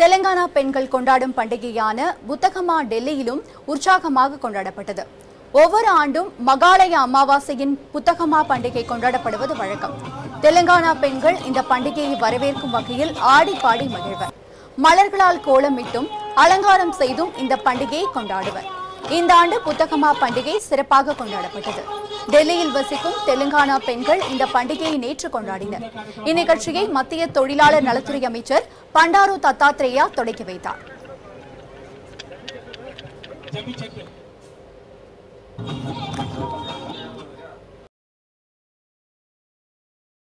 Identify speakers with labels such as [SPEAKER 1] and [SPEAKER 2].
[SPEAKER 1] தெலங்கானா பெண்கள் கொண்டாடும் பண்டிகையான புத்தகமா டெல்லியிலும் உற்சாகமாக கொண்டாடப்பட்டது ஒவ்வொரு ஆண்டும் மகாலய அமாவாசையின் புத்தகமா பண்டிகை கொண்டாடப்படுவது வழக்கம் தெலங்கானா பெண்கள் இந்த பண்டிகையை வரவேற்கும் வகையில் ஆடி பாடி மகிழ்வர் மலர்களால் கோலமிட்டும் அலங்காரம் செய்தும் இந்த பண்டிகையை கொண்டாடுவர் இந்த ஆண்டு புத்தகமா பண்டிகை சிறப்பாக கொண்டாடப்பட்டது டெல்லியில் வசிக்கும் தெலுங்கானா பெண்கள் இந்த பண்டிகையை நேற்று கொண்டாடினர் இந்நிகழ்ச்சியை மத்திய தொழிலாளர் நலத்துறை அமைச்சர் பண்டாரு தத்தாத்ரேயா தொடங்கி வைத்தார்
[SPEAKER 2] जमी चेक